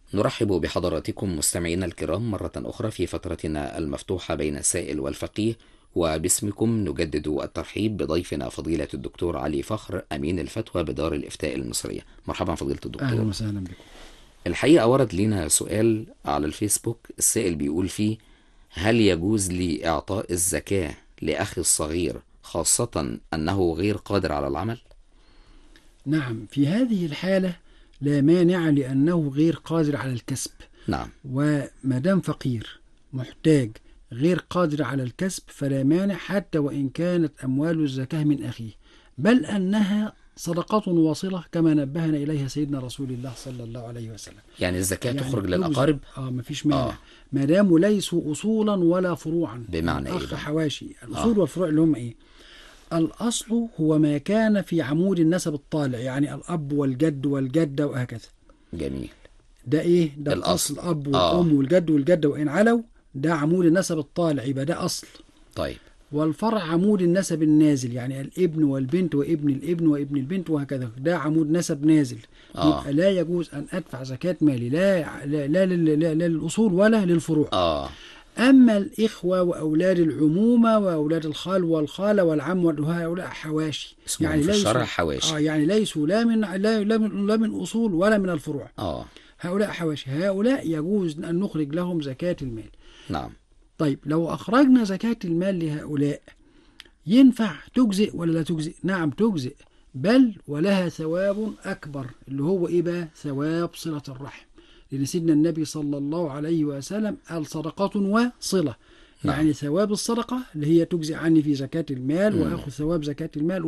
نرحب بحضراتكم مستمعينا الكرام مرة أخرى في فترتنا المفتوحة بين السائل والفقيه وباسمكم نجدد الترحيب بضيفنا فضيلة الدكتور علي فخر أمين الفتوى بدار الإفتاء المصرية مرحبا فضيلة اهلا الدكتور وسهلا بكم الحقيقة ورد لنا سؤال على الفيسبوك السائل بيقول فيه هل يجوز لي إعطاء الزكاة لأخي الصغير خاصة أنه غير قادر على العمل؟ نعم في هذه الحالة لا مانع لأنه غير قادر على الكسب نعم وما دام فقير محتاج غير قادر على الكسب فلا مانع حتى وإن كانت أموال الزكاة من أخيه بل أنها صدقة واصلة كما نبهنا إليها سيدنا رسول الله صلى الله عليه وسلم يعني الزكاة يعني تخرج تجزئ. للأقارب اه مفيش مانع آه. آه. ما داموا ليسوا اصولا ولا فروعا بمعنى إيه اخ بقى؟ حواشي الاصول والفروع اللي هم ايه الاصل هو ما كان في عمود النسب الطالع يعني الاب والجد والجده وهكذا جميل ده ايه ده الأصل. الاصل الاب آه. والام والجد والجده وان علوا ده عمود النسب الطالع يبقى ده اصل طيب والفرع عمود النسب النازل يعني الابن والبنت وابن الابن وابن البنت وهكذا ده عمود نسب نازل آه. يبقى لا يجوز ان ادفع زكاه مالي لا لا, لا, لا, لا, لا للاصول ولا للفروع آه أما الإخوة وأولاد العمومة وأولاد الخال والخالة والعم وهؤلاء حواشي اسمهم في الشرع حواشي. آه يعني ليسوا لا من لا, لا من لا من أصول ولا من الفروع آه هؤلاء حواشي هؤلاء يجوز أن نخرج لهم زكاة المال نعم طيب لو أخرجنا زكاة المال لهؤلاء ينفع تجزئ ولا لا تجزئ نعم تجزئ بل ولها ثواب أكبر اللي هو إيه بقى ثواب صلة الرحم لأن سيدنا النبي صلى الله عليه وسلم قال صدقة وصلة نعم. يعني ثواب الصدقة اللي هي تجزئ عني في زكاة المال مم. وآخذ ثواب زكاة المال